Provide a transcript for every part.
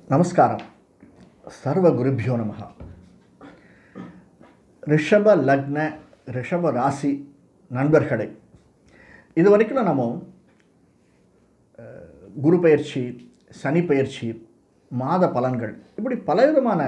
நமஸ்காரம் சர்வ குருபியோ நமக ரிஷப லக்ன ரிஷப ராசி நண்பர்களே இது வரைக்கும் நம்ம அஹ், குரு பயிற்சி சனி பயிற்சி மாத பலன்கள் இப்படி பலவிதமான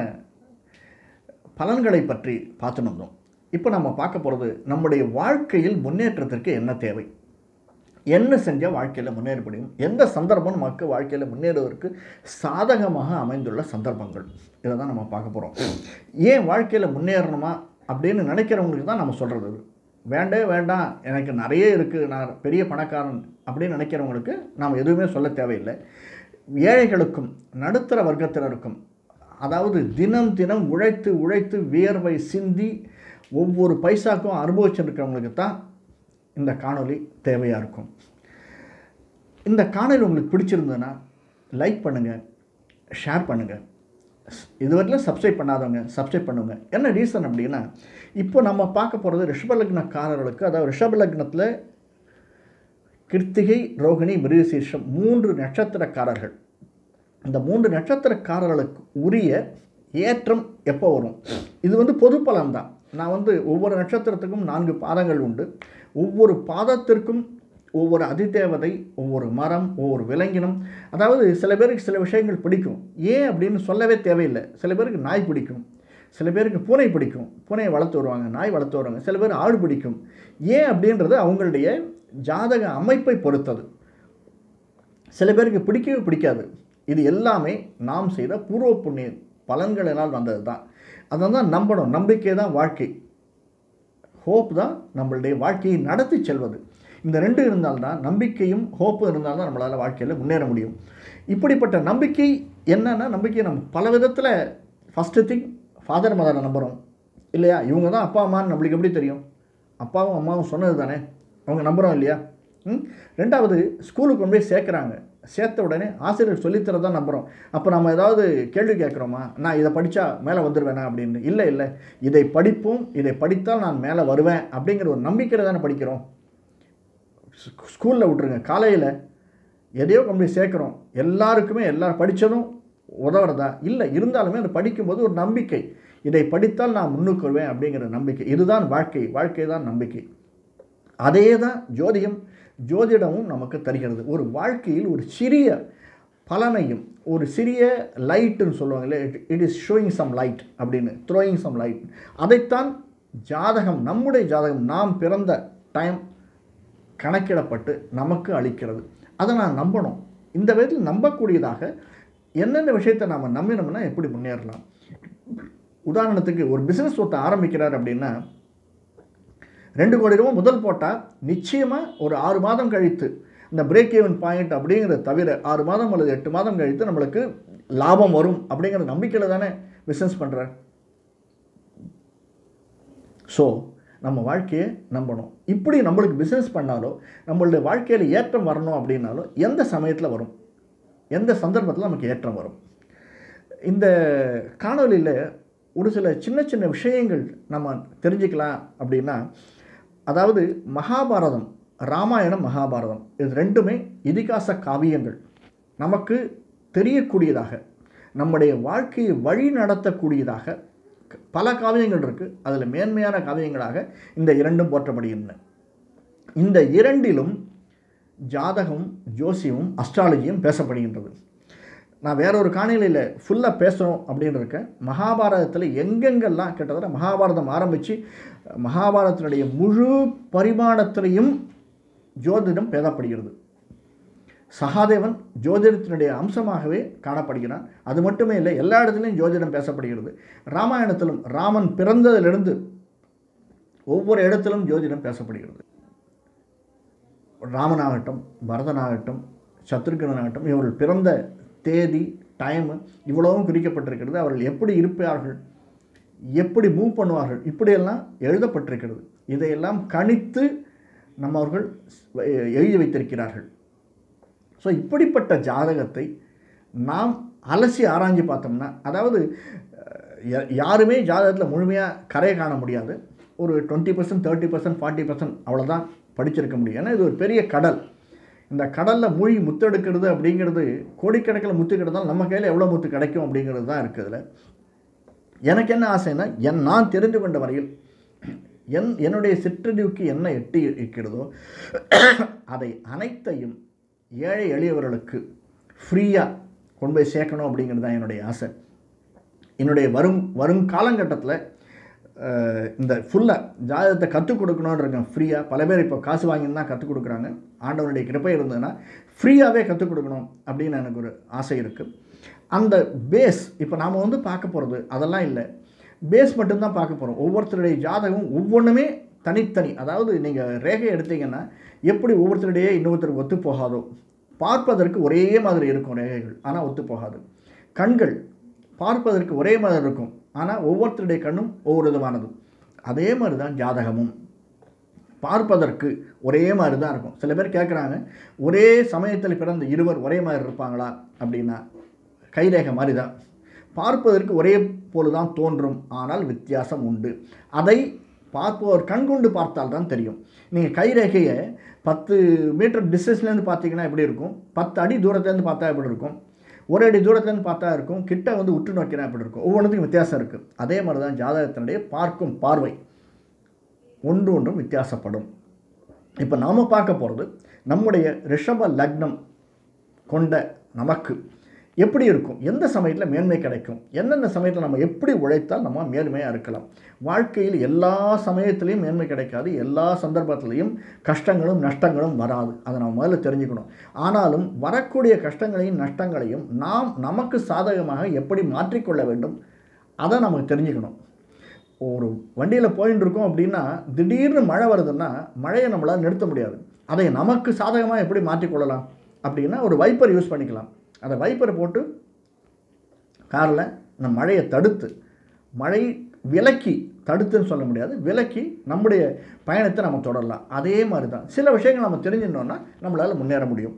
பலன்களை பற்றி பார்த்துன்னு வந்தோம் இப்போ நம்ம பார்க்க போகிறது நம்முடைய வாழ்க்கையில் முன்னேற்றத்திற்கு என்ன தேவை என்ன செஞ்சால் வாழ்க்கையில் முன்னேற முடியும் எந்த சந்தர்ப்பம் நமக்கு வாழ்க்கையில் முன்னேறுவதற்கு சாதகமாக அமைந்துள்ள சந்தர்ப்பங்கள் இதை தான் நம்ம பார்க்க போகிறோம் ஏன் வாழ்க்கையில் முன்னேறணுமா அப்படின்னு நினைக்கிறவங்களுக்கு தான் நம்ம சொல்கிறது வேண்டே வேண்டாம் எனக்கு நிறைய இருக்குது நான் பெரிய பணக்காரன் அப்படின்னு நினைக்கிறவங்களுக்கு நாம் எதுவுமே சொல்ல தேவையில்லை ஏழைகளுக்கும் நடுத்தர வர்க்கத்தினருக்கும் அதாவது தினம் தினம் உழைத்து உழைத்து வியர்வை சிந்தி ஒவ்வொரு பைசாக்கும் அனுபவிச்சிருக்கிறவங்களுக்கு தான் இந்த காணொளி தேவையாக இருக்கும் இந்த காணொளி உங்களுக்கு பிடிச்சிருந்ததுன்னா லைக் பண்ணுங்கள் ஷேர் பண்ணுங்கள் இதுவரையிலும் சப்ஸ்கிரைப் பண்ணாதவங்க சப்ஸ்கிரைப் பண்ணுங்க என்ன ரீசன் அப்படின்னா இப்போ நம்ம பார்க்க போகிறது ரிஷபலக்னக்காரர்களுக்கு அதாவது ரிஷபலக்னத்தில் கிருத்திகை ரோகிணி மிருகசீர்ஷம் மூன்று நட்சத்திரக்காரர்கள் இந்த மூன்று நட்சத்திரக்காரர்களுக்கு உரிய ஏற்றம் எப்போ வரும் இது வந்து பொது பலன் தான் நான் வந்து ஒவ்வொரு நட்சத்திரத்துக்கும் நான்கு பாதங்கள் உண்டு ஒவ்வொரு பாதத்திற்கும் ஒவ்வொரு அதிதேவதை ஒவ்வொரு மரம் ஒவ்வொரு விலங்கினம் அதாவது சில பேருக்கு சில விஷயங்கள் பிடிக்கும் ஏன் அப்படின்னு சொல்லவே தேவையில்லை சில பேருக்கு நாய் பிடிக்கும் சில பேருக்கு பூனை பிடிக்கும் பூனையை வளர்த்து வருவாங்க நாய் வளர்த்து வருவாங்க சில பேர் ஆடு பிடிக்கும் ஏன் அப்படின்றது அவங்களுடைய ஜாதக அமைப்பை பொறுத்தது சில பேருக்கு பிடிக்கவே பிடிக்காது இது எல்லாமே நாம் செய்த பூர்வ புண்ணிய பலன்களினால் வந்தது தான் அதை தான் நம்பணும் நம்பிக்கை தான் வாழ்க்கை ஹோப் தான் நம்மளுடைய வாழ்க்கையை நடத்தி செல்வது இந்த ரெண்டு இருந்தால்தான் நம்பிக்கையும் ஹோப்பும் இருந்தால்தான் நம்மளால் வாழ்க்கையில் முன்னேற முடியும் இப்படிப்பட்ட நம்பிக்கை என்னன்னா நம்பிக்கை நம்ம பல விதத்தில் ஃபஸ்ட்டு திங் ஃபாதர் மதரை நம்புகிறோம் இல்லையா இவங்க தான் அப்பா அம்மான்னு நம்மளுக்கு எப்படி தெரியும் அப்பாவும் அம்மாவும் சொன்னது தானே அவங்க நம்புகிறோம் இல்லையா ம் ரெண்டாவது ஸ்கூலுக்கு கொண்டு போய் சேர்க்குறாங்க சேர்த்த உடனே ஆசிரியர் சொல்லித்தரதான் நம்புகிறோம் அப்போ நம்ம ஏதாவது கேள்வி கேட்குறோமா நான் இதை படித்தா மேலே வந்துடுவேனா அப்படின்னு இல்லை இல்லை இதை படிப்போம் இதை படித்தால் நான் மேலே வருவேன் அப்படிங்கிற ஒரு நம்பிக்கையில் தானே படிக்கிறோம் ஸ்கூலில் விட்ருங்க காலையில் எதையோ கொண்டு போய் சேர்க்குறோம் எல்லாருக்குமே எல்லாரும் படித்ததும் உதவுறதா இல்லை இருந்தாலுமே அதை படிக்கும்போது ஒரு நம்பிக்கை இதை படித்தால் நான் முன்னுக்கு வருவேன் அப்படிங்கிற நம்பிக்கை இதுதான் வாழ்க்கை வாழ்க்கை தான் நம்பிக்கை அதே தான் ஜோதிடம் ஜோதிடமும் நமக்கு தருகிறது ஒரு வாழ்க்கையில் ஒரு சிறிய பலனையும் ஒரு சிறிய லைட்டுன்னு சொல்லுவாங்களே it is showing some light அப்படின்னு த்ரோயிங் சம் லைட் அதைத்தான் ஜாதகம் நம்முடைய ஜாதகம் நாம் பிறந்த டைம் கணக்கிடப்பட்டு நமக்கு அளிக்கிறது அதை நான் நம்பணும் இந்த விதத்தில் நம்பக்கூடியதாக என்னென்ன விஷயத்தை நாம் நம்பினோம்னா எப்படி முன்னேறலாம் உதாரணத்துக்கு ஒரு பிஸ்னஸ் ஒருத்தர் ஆரம்பிக்கிறார் அப்படின்னா ரெண்டு கோடி ரூபா முதல் போட்டால் நிச்சயமாக ஒரு ஆறு மாதம் கழித்து இந்த பிரேக் ஈவன் பாயிண்ட் அப்படிங்கிறத தவிர ஆறு மாதம் அல்லது எட்டு மாதம் கழித்து நம்மளுக்கு லாபம் வரும் அப்படிங்கிற நம்பிக்கையில் தானே பிஸ்னஸ் பண்ணுறார் ஸோ நம்ம வாழ்க்கையை நம்பணும் இப்படி நம்மளுக்கு பிஸ்னஸ் பண்ணாலோ நம்மளுடைய வாழ்க்கையில் ஏற்றம் வரணும் அப்படின்னாலோ எந்த சமயத்தில் வரும் எந்த சந்தர்ப்பத்தில் நமக்கு ஏற்றம் வரும் இந்த காணொலியில் ஒரு சில சின்ன சின்ன விஷயங்கள் நம்ம தெரிஞ்சுக்கலாம் அப்படின்னா அதாவது மகாபாரதம் ராமாயணம் மகாபாரதம் இது ரெண்டுமே இதிகாச காவியங்கள் நமக்கு தெரியக்கூடியதாக நம்முடைய வாழ்க்கையை வழி நடத்தக்கூடியதாக பல காவியங்கள் இருக்குது அதில் மேன்மையான காவியங்களாக இந்த இரண்டும் போற்றப்படுகின்றன இந்த இரண்டிலும் ஜாதகம் ஜோசியமும் அஸ்ட்ராலஜியும் பேசப்படுகின்றது நான் வேற ஒரு காணொலியில் ஃபுல்லாக பேசணும் அப்படின்னு இருக்கேன் மகாபாரதத்தில் எங்கெங்கெல்லாம் கிட்டத்தட்ட மகாபாரதம் ஆரம்பித்து மகாபாரதத்தினுடைய முழு பரிமாணத்திலையும் ஜோதிடம் பேசப்படுகிறது சகாதேவன் ஜோதிடத்தினுடைய அம்சமாகவே காணப்படுகிறான் அது மட்டுமே இல்லை எல்லா இடத்துலையும் ஜோதிடம் பேசப்படுகிறது ராமாயணத்திலும் ராமன் பிறந்ததிலிருந்து ஒவ்வொரு இடத்திலும் ஜோதிடம் பேசப்படுகிறது ராமனாகட்டும் பரதனாகட்டும் சத்ருகனாகட்டும் இவர்கள் பிறந்த தேதி டைமு இவ்வளவும் குறிக்கப்பட்டிருக்கிறது அவர்கள் எப்படி இருப்பார்கள் எப்படி மூவ் பண்ணுவார்கள் இப்படியெல்லாம் எழுதப்பட்டிருக்கிறது இதையெல்லாம் கணித்து நம்ம அவர்கள் எழுதி வைத்திருக்கிறார்கள் ஸோ இப்படிப்பட்ட ஜாதகத்தை நாம் அலசி ஆராய்ஞ்சு பார்த்தோம்னா அதாவது ய- யாருமே ஜாதகத்தில் முழுமையாக கரையை காண முடியாது ஒரு twenty percent thirty percent forty percent அவ்வளோதான் படிச்சிருக்க முடியும் ஏன்னா இது ஒரு பெரிய கடல் இந்த கடலில் மூழ்கி முத்தெடுக்கிறது அப்படிங்கிறது கோடிக்கணக்கில் முத்து கிடைத்தாலும் நம்ம கையில் எவ்வளோ முத்து கிடைக்கும் அப்படிங்கிறது தான் இருக்குது இதில் எனக்கு என்ன ஆசைன்னா என் நான் தெரிந்து கொண்ட வரையில் என் என்னுடைய சிற்றறிவுக்கு என்ன எட்டி இருக்கிறதோ அதை அனைத்தையும் ஏழை எளியவர்களுக்கு ஃப்ரீயாக கொண்டு போய் சேர்க்கணும் அப்படிங்கிறது தான் என்னுடைய ஆசை என்னுடைய வரும் வரும் காலகட்டத்தில் அஹ், இந்த ஃபுல்லாக ஜாதகத்தை கற்றுக் கொடுக்கணும்னு இருக்கேன் ஃப்ரீயாக பல பேர் இப்போ காசு வாங்கின்னு தான் கற்றுக் கொடுக்குறாங்க ஆண்டவனுடைய கிருப்பை இருந்ததுன்னா ஃப்ரீயாகவே கற்றுக் கொடுக்கணும் அப்படின்னு எனக்கு ஒரு ஆசை இருக்குது அந்த பேஸ் இப்போ நாம் வந்து பார்க்க போகிறது அதெல்லாம் இல்லை பேஸ் மட்டும்தான் பார்க்க போகிறோம் ஒவ்வொருத்தருடைய ஜாதகம் ஒவ்வொன்றுமே தனித்தனி அதாவது நீங்கள் ரேகை எடுத்தீங்கன்னா எப்படி ஒவ்வொருத்தருடைய இன்னொருத்தருக்கு ஒத்து போகாதோ பார்ப்பதற்கு ஒரே மாதிரி இருக்கும் ரேகைகள் ஆனால் ஒத்து போகாது கண்கள் பார்ப்பதற்கு ஒரே மாதிரி இருக்கும் ஆனால் ஒவ்வொருத்தருடைய கண்ணும் ஒவ்வொரு விதமானது அதே மாதிரி தான் ஜாதகமும் பார்ப்பதற்கு ஒரே மாதிரி தான் இருக்கும் சில பேர் கேட்குறாங்க ஒரே சமயத்தில் பிறந்த இருவர் ஒரே மாதிரி இருப்பாங்களா அப்படின்னா கைரேகை மாதிரி தான் பார்ப்பதற்கு ஒரே போல தான் தோன்றும் ஆனால் வித்தியாசம் உண்டு அதை பார்ப்பவர் கண்கொண்டு பார்த்தால் தான் தெரியும் நீங்கள் கைரேகையை பத்து மீட்டர் டிஸ்டன்ஸ்லேருந்து பார்த்தீங்கன்னா எப்படி இருக்கும் பத்து அடி தூரத்துலேருந்து பார்த்தா எப்படி இருக்கும் ஒரு அடி தூரத்துலேருந்து பார்த்தா இருக்கும் கிட்ட வந்து உற்று நோக்கினா எப்படி இருக்கும் ஒவ்வொன்றுத்துக்கும் வித்தியாசம் இருக்குது அதே மாதிரி தான் ஜாதகத்தினுடைய பார்க்கும் பார்வை ஒன்று ஒன்றும் வித்தியாசப்படும் இப்போ நாம் பார்க்க போகிறது நம்முடைய ரிஷப லக்னம் கொண்ட நமக்கு எப்படி இருக்கும் எந்த சமயத்தில் மேன்மை கிடைக்கும் எந்தெந்த சமயத்தில் நம்ம எப்படி உழைத்தால் நம்ம மேன்மையாக இருக்கலாம் வாழ்க்கையில் எல்லா சமயத்திலையும் மேன்மை கிடைக்காது எல்லா சந்தர்ப்பத்திலையும் கஷ்டங்களும் நஷ்டங்களும் வராது அதை நம்ம முதல்ல தெரிஞ்சுக்கணும் ஆனாலும் வரக்கூடிய கஷ்டங்களையும் நஷ்டங்களையும் நாம் நமக்கு சாதகமாக எப்படி மாற்றிக்கொள்ள வேண்டும் அதை நமக்கு தெரிஞ்சுக்கணும் ஒரு வண்டியில் போயின்னு இருக்கோம் அப்படின்னா திடீர்னு மழை வருதுன்னா மழையை நம்மளால் நிறுத்த முடியாது அதை நமக்கு சாதகமாக எப்படி மாற்றிக்கொள்ளலாம் அப்படின்னா ஒரு வைப்பர் யூஸ் பண்ணிக்கலாம் அந்த வைப்பரை போட்டு காரில் இந்த மழையை தடுத்து மழை விலக்கி தடுத்துன்னு சொல்ல முடியாது விலக்கி நம்முடைய பயணத்தை நம்ம தொடரலாம் அதே மாதிரி தான் சில விஷயங்கள் நம்ம தெரிஞ்சிருந்தோம்னா நம்மளால் முன்னேற முடியும்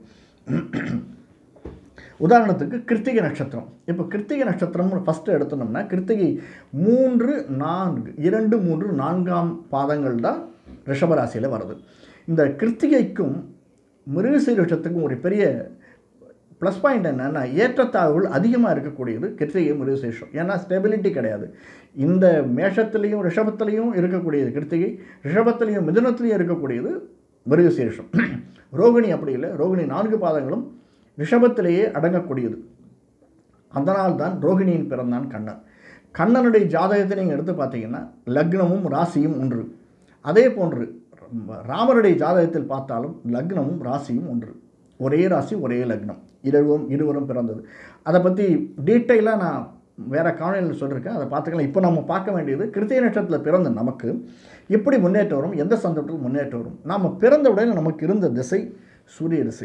உதாரணத்துக்கு கிருத்திகை நட்சத்திரம் இப்போ கிருத்திகை நட்சத்திரம் ஃபஸ்ட்டு எடுத்தோம்னா கிருத்திகை மூன்று நான்கு இரண்டு மூன்று நான்காம் பாதங்கள் தான் ரிஷபராசியில் வருது இந்த கிருத்திகைக்கும் மிருகசீரிஷத்துக்கும் ஒரு பெரிய ப்ளஸ் பாயிண்ட் என்னென்னா ஏற்றத்தாழ்வுகள் அதிகமாக இருக்கக்கூடியது கிருத்திகை மிருகசீரிஷம் ஏன்னா ஸ்டெபிலிட்டி கிடையாது இந்த மேஷத்துலேயும் ரிஷபத்துலேயும் இருக்கக்கூடியது கிருத்திகை ரிஷபத்துலேயும் மிதுனத்துலேயும் இருக்கக்கூடியது மிருகசீரிஷம் ரோகிணி அப்படி இல்லை ரோகிணி நான்கு பாதங்களும் ரிஷபத்திலேயே அடங்கக்கூடியது அதனால் தான் ரோகிணியின் பிறந்தான் கண்ணன் கண்ணனுடைய ஜாதகத்தை நீங்கள் எடுத்து பார்த்தீங்கன்னா லக்னமும் ராசியும் ஒன்று அதே போன்று ராமருடைய ஜாதகத்தில் பார்த்தாலும் லக்னமும் ராசியும் ஒன்று ஒரே ராசி ஒரே லக்னம் இருவரும் இருவரும் பிறந்தது அதை பற்றி டீட்டெயிலாக நான் வேறு காணொலியில் சொல்லியிருக்கேன் அதை பார்த்துக்கலாம் இப்போ நம்ம பார்க்க வேண்டியது கிருத்திகை நட்சத்திரத்தில் பிறந்த நமக்கு எப்படி முன்னேற்றம் வரும் எந்த சந்தர்ப்பத்தில் முன்னேற்றம் வரும் நாம் பிறந்த உடனே நமக்கு இருந்த திசை சூரிய திசை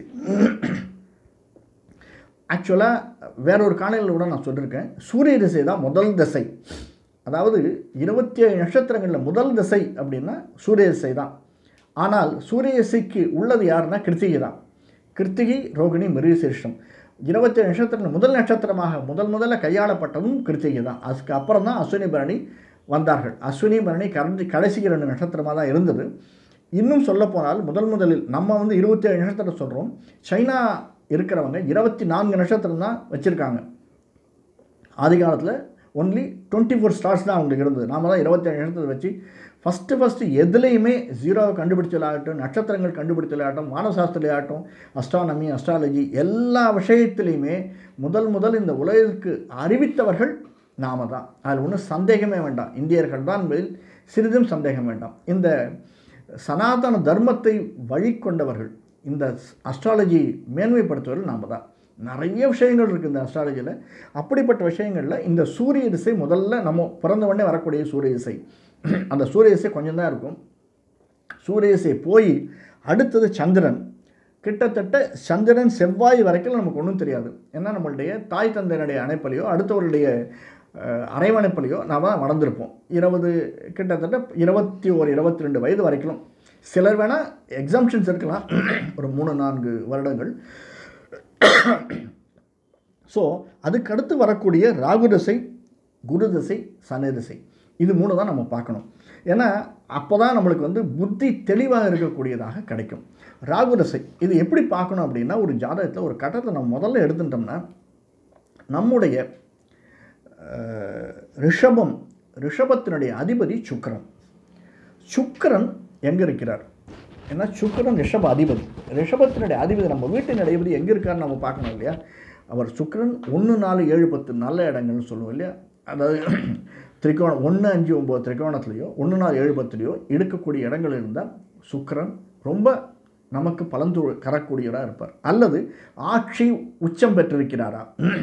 ஆக்சுவலாக வேற ஒரு காணொலியில் கூட நான் சொல்லியிருக்கேன் சூரிய திசை தான் முதல் திசை அதாவது இருபத்தி ஏழு நட்சத்திரங்களில் முதல் திசை அப்படின்னா சூரிய திசை தான் ஆனால் சூரிய திசைக்கு உள்ளது யாருன்னா கிருத்திகை தான் கிருத்திகை ரோகிணி மிருகசீர்ஷம் இருபத்தேழு நட்சத்திரம் முதல் நட்சத்திரமாக முதல் முதல்ல கையாளப்பட்டதும் கிருத்திகை தான் அதுக்கு அப்புறம் தான் அஸ்வினி பரணி வந்தார்கள் அஸ்வினி பரணி கரண்டி கடைசி ரெண்டு நட்சத்திரமாக தான் இருந்தது இன்னும் சொல்லப்போனால் முதல் முதலில் நம்ம வந்து இருபத்தேழு நட்சத்திரம் சொல்கிறோம் சைனா இருக்கிறவங்க இருபத்தி நான்கு நட்சத்திரம் தான் வச்சுருக்காங்க ஆதி காலத்தில் ஒன்லி டுவெண்ட்டி ஃபோர் ஸ்டார்ஸ் தான் அவங்களுக்கு இருந்தது நாம தான் இருபத்தேழு நட்சத்திரத்தை வச்சு ஃபஸ்ட்டு ஃபஸ்ட்டு எதுலேயுமே ஜீரோவை கண்டுபிடிச்சலாகட்டும் நட்சத்திரங்கள் கண்டுபிடிச்சலாகட்டும் வானசாஸ்திரியாகட்டும் அஸ்ட்ரானமி அஸ்ட்ராலஜி எல்லா விஷயத்துலையுமே முதல் முதல் இந்த உலகிற்கு அறிவித்தவர்கள் நாம தான் அதில் ஒன்றும் சந்தேகமே வேண்டாம் இந்தியர்கள் தான் என்பதில் சிறிதும் சந்தேகம் வேண்டாம் இந்த சனாதன தர்மத்தை வழிகொண்டவர்கள் இந்த அஸ்ட்ராலஜி மேன்மைப்படுத்துவர்கள் நாம தான் நிறைய விஷயங்கள் இருக்குது இந்த அஸ்ட்ராலஜியில் அப்படிப்பட்ட விஷயங்களில் இந்த சூரிய திசை முதல்ல நம்ம பிறந்த உடனே வரக்கூடிய சூரிய திசை அந்த சூரிய திசை கொஞ்சம் தான் இருக்கும் சூரிய திசை போய் அடுத்தது சந்திரன் கிட்டத்தட்ட சந்திரன் செவ்வாய் வரைக்கும் நமக்கு ஒன்றும் தெரியாது ஏன்னா நம்மளுடைய தாய் தந்தையினுடைய அணைப்பலையோ அடுத்தவருடைய அஹ், அரவணைப்பிலையோ நாம் தான் வளர்ந்துருப்போம் இருபது கிட்டத்தட்ட இருபத்தி ஒரு இருபத்தி ரெண்டு வயது வரைக்கும் சிலர் வேணால் எக்ஸாம்ஷன்ஸ் இருக்கலாம் ஒரு மூணு நான்கு வருடங்கள் ஸோ அதுக்கடுத்து வரக்கூடிய ராகு திசை குரு திசை சனி திசை இது மூணு தான் நம்ம பார்க்கணும் ஏன்னா அப்போ தான் நம்மளுக்கு வந்து புத்தி தெளிவாக இருக்கக்கூடியதாக கிடைக்கும் ராகுரசை இது எப்படி பார்க்கணும் அப்படின்னா ஒரு ஜாதகத்தில் ஒரு கட்டத்தை நம்ம முதல்ல எடுத்துட்டோம்னா நம்முடைய அஹ், ரிஷபம் ரிஷபத்தினுடைய அதிபதி சுக்கிரன் சுக்கிரன் எங்கே இருக்கிறார் ஏன்னா சுக்கிரன் ரிஷப அதிபதி ரிஷபத்தினுடைய அதிபதி நம்ம வீட்டின் அதிபதி எங்கே இருக்காருன்னு நம்ம பார்க்கணும் இல்லையா அவர் சுக்கிரன் ஒன்று நாலு ஏழு பத்து நல்ல இடங்கள்னு சொல்லுவோம் இல்லையா அதாவது திரிகோணம் ஒன்று அஞ்சு ஒம்பது திரிகோணத்துலேயோ ஒன்று நாலு ஏழு பத்துலேயோ எடுக்கக்கூடிய இடங்கள் இருந்தால் சுக்கிரன் ரொம்ப நமக்கு பலந்து கரக்கூடியவராக இருப்பார் அல்லது ஆட்சி உச்சம் பெற்றிருக்கிறாரா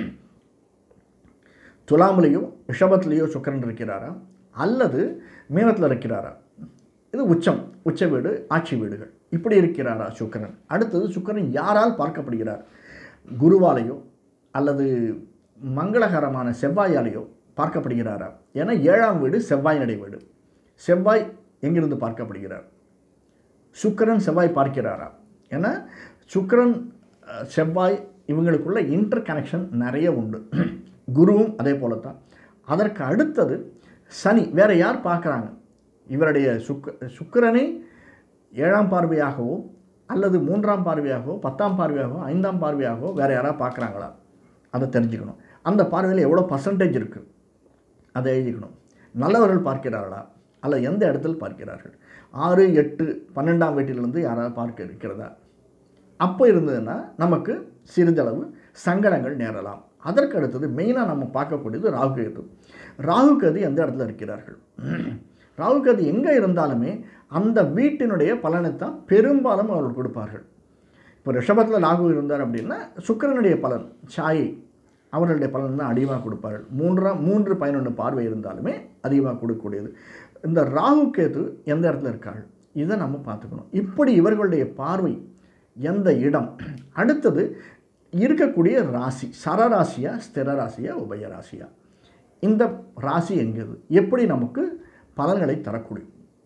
துலாமிலேயோ ரிஷபத்திலேயோ சுக்கிரன் இருக்கிறாரா அல்லது மீனத்தில் இருக்கிறாரா இது உச்சம் உச்ச வீடு ஆட்சி வீடுகள் இப்படி இருக்கிறாரா சுக்கிரன் அடுத்தது சுக்கிரன் யாரால் பார்க்கப்படுகிறார் குருவாலேயோ அல்லது மங்களகரமான செவ்வாயாலேயோ பார்க்கப்படுகிறாரா ஏன்னா ஏழாம் வீடு செவ்வாயினுடைய வீடு செவ்வாய் எங்கிருந்து பார்க்கப்படுகிறார் சுக்கிரன் செவ்வாய் பார்க்கிறாரா ஏன்னா சுக்கிரன் அஹ், செவ்வாய் இவங்களுக்குள்ள இன்டர் கனெக்ஷன் நிறைய உண்டு குருவும் அதே போல தான் அதற்கு அடுத்தது சனி வேற யார் பார்க்குறாங்க இவருடைய சுக்க சுக்கிரனை ஏழாம் பார்வையாகவோ அல்லது மூன்றாம் பார்வையாகவோ பத்தாம் பார்வையாகவோ ஐந்தாம் பார்வையாகவோ வேற யாராவது பார்க்குறாங்களா அதை தெரிஞ்சுக்கணும் அந்த பார்வையில் எவ்வளோ பர்சன்டேஜ் இருக்குது அதை எழுதிக்கணும் நல்லவர்கள் பார்க்கிறார்களா அல்ல எந்த இடத்தில் பார்க்கிறார்கள் ஆறு எட்டு பன்னெண்டாம் வீட்டிலிருந்து யாராவது பார்க்க இருக்கிறதா அப்போ இருந்ததுன்னா நமக்கு சிறிதளவு சங்கடங்கள் நேரலாம் அதற்கு அடுத்தது மெயினாக நம்ம பார்க்கக்கூடியது ராகுகேது ராகுகேது எந்த இடத்துல இருக்கிறார்கள் ராகுகேது எங்கே இருந்தாலுமே அந்த வீட்டினுடைய பலனைத்தான் பெரும்பாலும் அவர்கள் கொடுப்பார்கள் இப்போ ரிஷபத்தில் ராகு இருந்தார் அப்படின்னா சுக்கிரனுடைய பலன் சாயை அவர்களுடைய பலன் தான் அதிகமாக கொடுப்பார்கள் மூன்றாம் மூன்று பதினொன்று பார்வை இருந்தாலுமே அதிகமாக கொடுக்கக்கூடியது இந்த ராகு கேது எந்த இடத்துல இருக்கார்கள் இதை நம்ம பார்த்துக்கணும் இப்படி இவர்களுடைய பார்வை எந்த இடம் அடுத்தது இருக்கக்கூடிய ராசி சரராசியா ஸ்திர ராசியா உபய ராசியா இந்த ராசி எங்கேது எப்படி நமக்கு பலன்களை தரக்கூடிய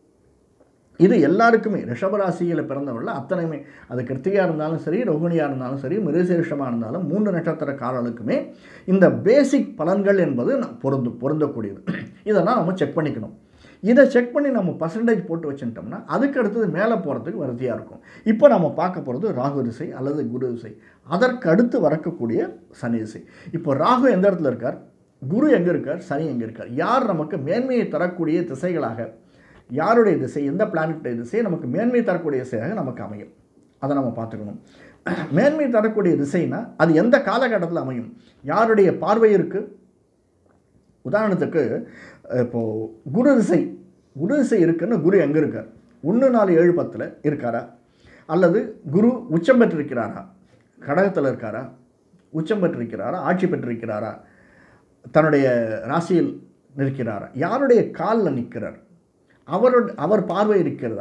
இது எல்லாருக்குமே ரிஷபராசியில் பிறந்தவர்கள் அத்தனையுமே அது கிருத்திகையாக இருந்தாலும் சரி ரோகிணியாக இருந்தாலும் சரி மிருசேஷமாக இருந்தாலும் மூன்று நட்சத்திரக்காரர்களுக்குமே இந்த பேசிக் பலன்கள் என்பது ந- பொருந்து பொருந்தக்கூடியது இதெல்லாம் நம்ம செக் பண்ணிக்கணும் இதை செக் பண்ணி நம்ம பர்சன்டேஜ் போட்டு வச்சுட்டோம்னா அதுக்கு அடுத்தது மேலே போகிறதுக்கு வசதியாக இருக்கும் இப்போ நம்ம பார்க்க போகிறது ராகு திசை அல்லது குரு திசை அதற்கு அடுத்து வரக்கூடிய சனி திசை இப்போ ராகு எந்த இடத்துல இருக்கார் குரு எங்கே இருக்கார் சனி எங்கே இருக்கார் யார் நமக்கு மேன்மையை தரக்கூடிய திசைகளாக யாருடைய திசை எந்த பிளானட்டுடைய திசை நமக்கு மேன்மை தரக்கூடிய திசையாக நமக்கு அமையும் அதை நம்ம பார்த்துக்கணும் மேன்மை தரக்கூடிய திசைனா அது எந்த காலகட்டத்தில் அமையும் யாருடைய பார்வை இருக்குது உதாரணத்துக்கு இப்போது குரு திசை குரு திசை இருக்குன்னு குரு எங்கே இருக்கார் ஒன்று நாலு ஏழு பத்தில் இருக்காரா அல்லது குரு உச்சம் பெற்றிருக்கிறாரா கடகத்தில் இருக்காரா உச்சம் பெற்றிருக்கிறாரா ஆட்சி பெற்றிருக்கிறாரா தன்னுடைய ராசியில் நிற்கிறாரா யாருடைய காலில் நிற்கிறார் அவரோட அவர் பார்வை இருக்கிறதா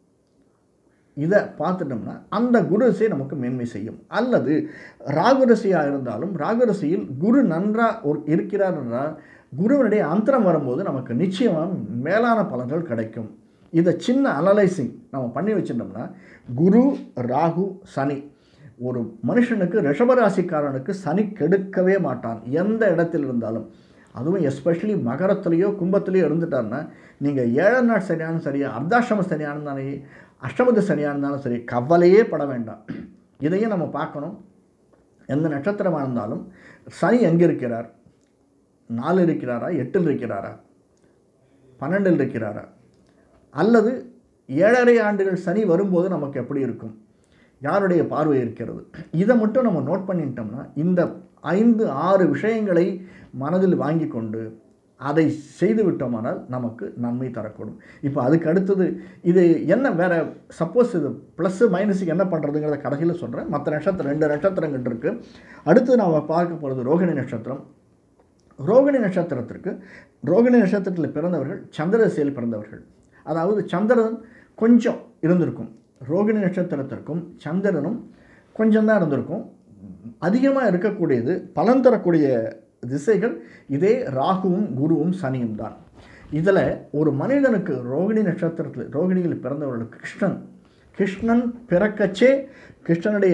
இதை பார்த்துட்டோம்னா அந்த குருரசை நமக்கு மேன்மை செய்யும் அல்லது ராகுரசியாக இருந்தாலும் ராகுரசியில் குரு நன்றாக ஒரு இருக்கிறார் என்றால் குருவனுடைய அந்தரம் வரும்போது நமக்கு நிச்சயமாக மேலான பலன்கள் கிடைக்கும் இதை சின்ன அனலைசிங் நம்ம பண்ணி வச்சிட்டோம்னா குரு ராகு சனி ஒரு மனுஷனுக்கு ரிஷபராசிக்காரனுக்கு சனி கெடுக்கவே மாட்டான் எந்த இடத்தில் இருந்தாலும் அதுவும் எஸ்பெஷலி மகரத்துலேயோ கும்பத்துலேயோ இருந்துட்டாருன்னா நீங்கள் ஏழாம் நாள் சரியானும் சரி அர்த்தாஷ்டம சரியாக இருந்தாலும் அஷ்டமத்து சரியாக இருந்தாலும் சரி கவலையே பட வேண்டாம் இதையும் நம்ம பார்க்கணும் எந்த நட்சத்திரமாக இருந்தாலும் சனி எங்கே இருக்கிறார் நாலு இருக்கிறாரா எட்டில் இருக்கிறாரா பன்னெண்டில் இருக்கிறாரா அல்லது ஏழரை ஆண்டுகள் சனி வரும்போது நமக்கு எப்படி இருக்கும் யாருடைய பார்வை இருக்கிறது இதை மட்டும் நம்ம நோட் பண்ணிட்டோம்னா இந்த ஐந்து ஆறு விஷயங்களை மனதில் வாங்கி கொண்டு அதை செய்து விட்டோமானால் நமக்கு நன்மை தரக்கூடும் இப்போ அதுக்கு அடுத்தது இது என்ன வேற சப்போஸ் இது ப்ளஸ்ஸு மைனஸுக்கு என்ன பண்ணுறதுங்கிறத கடைசியில் சொல்கிறேன் மற்ற நட்சத்திரம் ரெண்டு நட்சத்திரங்கள் இருக்குது அடுத்து நாம் பார்க்க போகிறது ரோகிணி நட்சத்திரம் ரோகிணி நட்சத்திரத்திற்கு ரோகிணி நட்சத்திரத்தில் பிறந்தவர்கள் சந்திரசேல் பிறந்தவர்கள் அதாவது சந்திரன் கொஞ்சம் இருந்திருக்கும் ரோகிணி நட்சத்திரத்திற்கும் சந்திரனும் கொஞ்சம் தான் இருந்திருக்கும் அதிகமாக இருக்கக்கூடியது பலன் தரக்கூடிய திசைகள் இதே ராகுவும் குருவும் சனியும் தான் இதில் ஒரு மனிதனுக்கு ரோகிணி நட்சத்திரத்தில் ரோகிணியில் பிறந்தவர்களுக்கு கிருஷ்ணன் கிருஷ்ணன் பிறக்கச்சே கிருஷ்ணனுடைய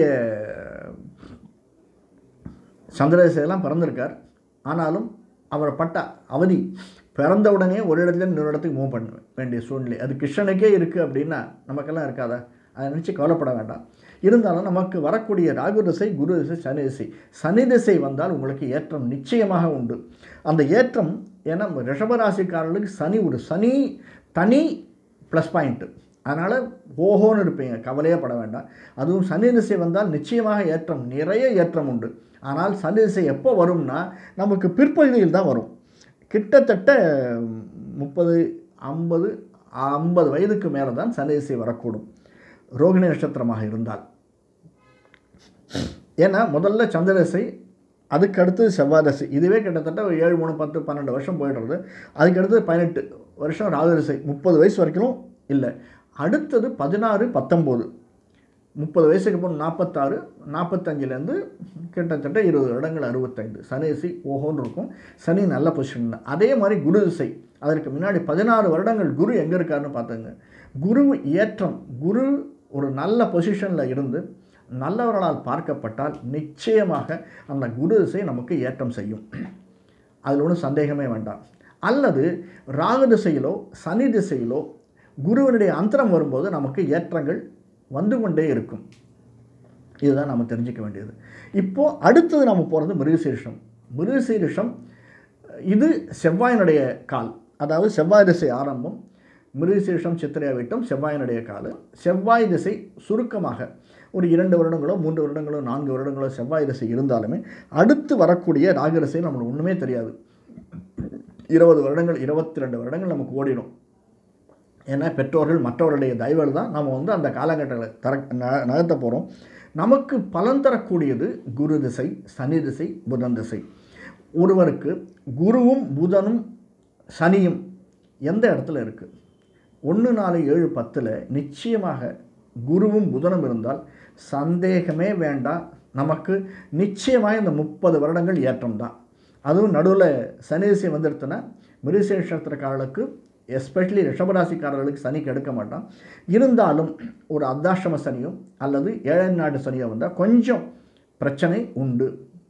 சந்திரதேசெல்லாம் பிறந்திருக்கார் ஆனாலும் அவர் பட்ட அவதி பிறந்த உடனே ஒரு இடத்துல இன்னொரு இடத்துக்கு மூவ் பண்ண வேண்டிய சூழ்நிலை அது கிருஷ்ணனுக்கே இருக்குது அப்படின்னா நமக்கெல்லாம் இருக்காதா அதை நினச்சி கவலைப்பட வேண்டாம் இருந்தாலும் நமக்கு வரக்கூடிய ராகு திசை குரு திசை சனி திசை சனி திசை வந்தால் உங்களுக்கு ஏற்றம் நிச்சயமாக உண்டு அந்த ஏற்றம் ஏன்னா ரிஷபராசிக்காரர்களுக்கு சனி ஒரு சனி தனி ப்ளஸ் பாயிண்ட்டு அதனால் ஓஹோன்னு இருப்பீங்க கவலையே பட வேண்டாம் அதுவும் சனி திசை வந்தால் நிச்சயமாக ஏற்றம் நிறைய ஏற்றம் உண்டு ஆனால் சனி திசை எப்போ வரும்னா நமக்கு பிற்பகுதியில் தான் வரும் கிட்டத்தட்ட முப்பது ஐம்பது ஐம்பது வயதுக்கு மேலே தான் சனி திசை வரக்கூடும் ரோகிணி நட்சத்திரமாக இருந்தால் ஏன்னா முதல்ல சந்திரசை அதுக்கு அடுத்து செவ்வாய் தசை இதுவே கிட்டத்தட்ட ஒரு ஏழு மூணு பத்து பன்னெண்டு வருஷம் போயிடுறது அதுக்கு அடுத்து பதினெட்டு வருஷம் ராகுதசை முப்பது வயசு வரைக்கும் இல்லை அடுத்தது பதினாறு பத்தொம்போது முப்பது வயசுக்கு அப்புறம் நாற்பத்தாறு நாற்பத்தஞ்சிலேருந்து கிட்டத்தட்ட இருபது வருடங்கள் அறுபத்தைந்து சனிசி ஓஹோன்னு இருக்கும் சனி நல்ல பொசிஷன் தான் அதே மாதிரி குரு திசை அதற்கு முன்னாடி பதினாறு வருடங்கள் குரு எங்கே இருக்காருன்னு பார்த்துங்க குரு ஏற்றம் குரு ஒரு நல்ல பொசிஷனில் இருந்து நல்லவர்களால் பார்க்கப்பட்டால் நிச்சயமாக அந்த குரு திசை நமக்கு ஏற்றம் செய்யும் அதில் ஒன்றும் சந்தேகமே வேண்டாம் அல்லது ராகு திசையிலோ சனி திசையிலோ குருவனுடைய அந்தரம் வரும்போது நமக்கு ஏற்றங்கள் வந்து கொண்டே இருக்கும் இதுதான் நம்ம தெரிஞ்சுக்க வேண்டியது இப்போது அடுத்தது நம்ம போகிறது மிருகசீரிஷம் மிருகசீரிஷம் இது செவ்வாயினுடைய கால் அதாவது செவ்வாய் திசை ஆரம்பம் மிருகசீரிஷம் சித்திரை விட்டம் செவ்வாயினுடைய கால் செவ்வாய் திசை சுருக்கமாக ஒரு இரண்டு வருடங்களோ மூன்று வருடங்களோ நான்கு வருடங்களோ செவ்வாய் திசை இருந்தாலுமே அடுத்து வரக்கூடிய ராகரசை நம்மளுக்கு ஒன்றுமே தெரியாது இருபது வருடங்கள் இருபத்தி ரெண்டு வருடங்கள் நமக்கு ஓடிடும் ஏன்னா பெற்றோர்கள் மற்றவர்களுடைய தயவுகள் தான் நம்ம வந்து அந்த காலகட்டங்களை தர ந- நகர்த்த போகிறோம் நமக்கு பலன் தரக்கூடியது குரு திசை சனி திசை புதன் திசை ஒருவருக்கு குருவும் புதனும் சனியும் எந்த இடத்துல இருக்குது ஒன்று நாலு ஏழு பத்தில் நிச்சயமாக குருவும் புதனும் இருந்தால் சந்தேகமே வேண்டாம் நமக்கு நிச்சயமாக இந்த முப்பது வருடங்கள் ஏற்றம் தான் அதுவும் நடுவில் சனி திசை வந்துடுத்துன்னா மிருகசேஷத்திரக்காரர்களுக்கு எஸ்பெஷலி ரிஷபராசிக்காரர்களுக்கு சனி கெடுக்க மாட்டான் இருந்தாலும் ஒரு அர்த்தாஷ்டம சனியோ அல்லது ஏழை நாடு சனியோ வந்தால் கொஞ்சம் பிரச்சனை உண்டு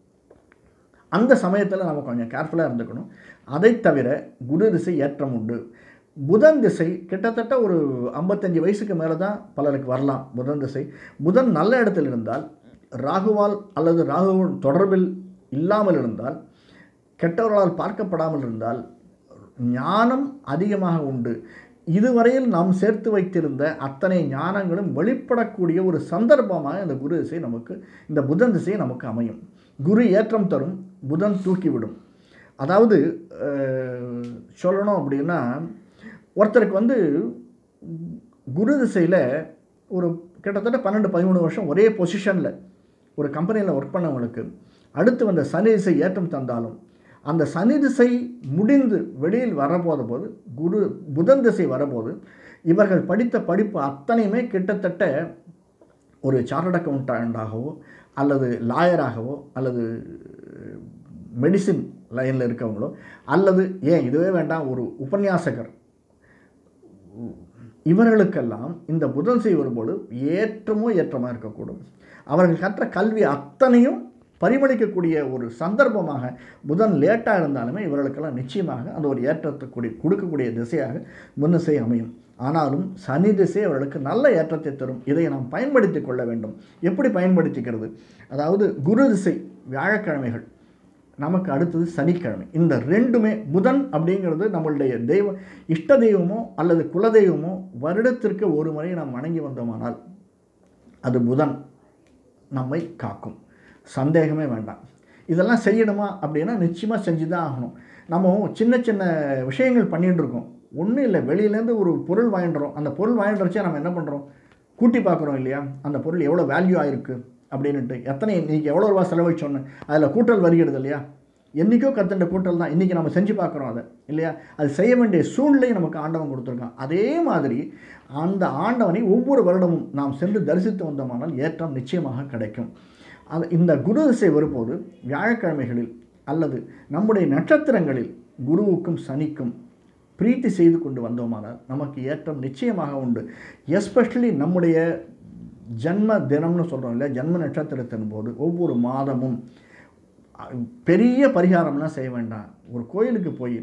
அந்த சமயத்தில் நம்ம கொஞ்சம் கேர்ஃபுல்லாக இருந்துக்கணும் அதை தவிர குரு திசை ஏற்றம் உண்டு புதன் திசை கிட்டத்தட்ட ஒரு ஐம்பத்தஞ்சு வயசுக்கு மேலே தான் பலருக்கு வரலாம் புதன் திசை புதன் நல்ல இடத்தில் இருந்தால் ராகுவால் அல்லது ராகுவின் தொடர்பில் இல்லாமல் இருந்தால் கெட்டவர்களால் பார்க்கப்படாமல் இருந்தால் ஞானம் அதிகமாக உண்டு இதுவரையில் நாம் சேர்த்து வைத்திருந்த அத்தனை ஞானங்களும் வெளிப்படக்கூடிய ஒரு சந்தர்ப்பமாக இந்த குரு திசை நமக்கு இந்த புதன் திசை நமக்கு அமையும் குரு ஏற்றம் தரும் புதன் தூக்கிவிடும் அதாவது அஹ், சொல்லணும் அப்படின்னா ஒருத்தருக்கு வந்து குரு திசையில் ஒரு கிட்டத்தட்ட பன்னெண்டு பதிமூணு வருஷம் ஒரே பொசிஷனில் ஒரு கம்பெனியில் ஒர்க் பண்ணவங்களுக்கு அடுத்து வந்த சனி திசை ஏற்றம் தந்தாலும் அந்த சனி திசை முடிந்து வெளியில் வரபோத போது குரு புதன் திசை வரபோது இவர்கள் படித்த படிப்பு அத்தனையுமே கிட்டத்தட்ட ஒரு சார்ட் அக்கௌண்டண்டாகவோ அல்லது லாயராகவோ அல்லது மெடிசின் லைனில் இருக்கவங்களோ அல்லது ஏன் இதுவே வேண்டாம் ஒரு உபன்யாசகர் இவர்களுக்கெல்லாம் இந்த புதன் செய் வரும்போது ஏற்றமோ ஏற்றமாக இருக்கக்கூடும் அவர்கள் கற்ற கல்வி அத்தனையும் பரிமளிக்கக்கூடிய ஒரு சந்தர்ப்பமாக புதன் லேட்டாக இருந்தாலுமே இவர்களுக்கெல்லாம் நிச்சயமாக அந்த ஒரு ஏற்றத்தை கூடிய கொடுக்கக்கூடிய திசையாக முன்னிசை அமையும் ஆனாலும் சனி திசை அவர்களுக்கு நல்ல ஏற்றத்தை தரும் இதை நாம் பயன்படுத்தி கொள்ள வேண்டும் எப்படி பயன்படுத்திக்கிறது அதாவது குரு திசை வியாழக்கிழமைகள் நமக்கு அடுத்தது சனிக்கிழமை இந்த ரெண்டுமே புதன் அப்படிங்கிறது நம்மளுடைய தெய்வ இஷ்ட தெய்வமோ அல்லது குலதெய்வமோ வருடத்திற்கு ஒரு முறை நாம் வணங்கி வந்தோமானால் அது புதன் நம்மை காக்கும் சந்தேகமே வேண்டாம் இதெல்லாம் செய்யணுமா அப்படின்னா நிச்சயமாக செஞ்சு தான் ஆகணும் நம்ம சின்ன சின்ன விஷயங்கள் பண்ணிட்டு இருக்கோம் ஒன்றும் இல்லை வெளியிலேருந்து ஒரு பொருள் வாங்கிடுறோம் அந்த பொருள் வாங்கிட்டு வச்சா நம்ம என்ன பண்ணுறோம் கூட்டி பார்க்குறோம் இல்லையா அந்த பொருள் எவ்வளோ வேல்யூ ஆயிருக்கு அப்படின்ட்டு எத்தனை இன்றைக்கி எவ்வளோ ரூபா செலவழிச்சோன்னு அதில் கூட்டல் வருகிறது இல்லையா என்றைக்கோ கத்துண்ட கூட்டல் தான் இன்றைக்கி நம்ம செஞ்சு பார்க்குறோம் அதை இல்லையா அது செய்ய வேண்டிய சூழ்நிலையை நமக்கு ஆண்டவன் கொடுத்துருக்கான் அதே மாதிரி அந்த ஆண்டவனை ஒவ்வொரு வருடமும் நாம் சென்று தரிசித்து வந்தோமானால் ஏற்றம் நிச்சயமாக கிடைக்கும் அது இந்த குரு திசை வரும்போது வியாழக்கிழமைகளில் அல்லது நம்முடைய நட்சத்திரங்களில் குருவுக்கும் சனிக்கும் பிரீத்தி செய்து கொண்டு வந்தோமானால் நமக்கு ஏற்றம் நிச்சயமாக உண்டு எஸ்பெஷலி நம்முடைய ஜன்ம தினம்னு சொல்கிறோம் இல்லையா ஜன்ம நட்சத்திரத்தின் போது ஒவ்வொரு மாதமும் அஹ், பெரிய பரிகாரம்லாம் செய்ய வேண்டாம் ஒரு கோயிலுக்கு போய்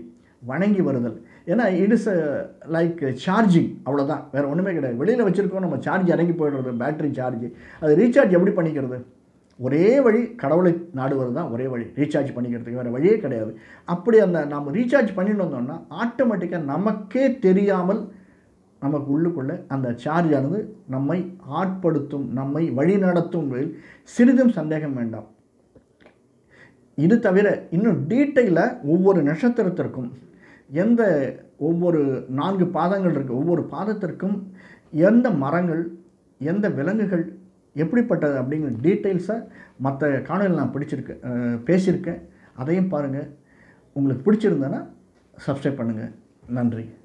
வணங்கி வருதல் ஏன்னா இட் இஸ் லைக் சார்ஜிங் அவ்வளோதான் வேறு ஒன்றுமே கிடையாது வெளியில் வச்சுருக்கோம் நம்ம சார்ஜ் இறங்கி போயிடுறது பேட்டரி சார்ஜ் அது ரீசார்ஜ் எப்படி பண்ணிக்கிறது ஒரே வழி கடவுளை நாடுவது தான் ஒரே வழி ரீசார்ஜ் பண்ணிக்கிறதுக்கு வேறு வழியே கிடையாது அப்படி அந்த நம்ம ரீசார்ஜ் பண்ணிட்டு வந்தோம்னா ஆட்டோமேட்டிக்காக நமக்கே தெரியாமல் நமக்கு உள்ளுக்குள்ளே அந்த சார்ஜ் ஆனது நம்மை ஆட்படுத்தும் நம்மை வழிநடத்தும் சிறிதும் சந்தேகம் வேண்டாம் இது தவிர இன்னும் டீட்டெயிலாக ஒவ்வொரு நட்சத்திரத்திற்கும் எந்த ஒவ்வொரு நான்கு பாதங்கள் இருக்குது ஒவ்வொரு பாதத்திற்கும் எந்த மரங்கள் எந்த விலங்குகள் எப்படிப்பட்டது அப்படிங்கிற டீட்டெயில்ஸை மற்ற காணொலியில் நான் பிடிச்சிருக்கேன் அஹ், பேசியிருக்கேன் அதையும் பாருங்கள் உங்களுக்கு பிடிச்சிருந்தேன்னா சப்ஸ்கிரைப் பண்ணுங்கள் நன்றி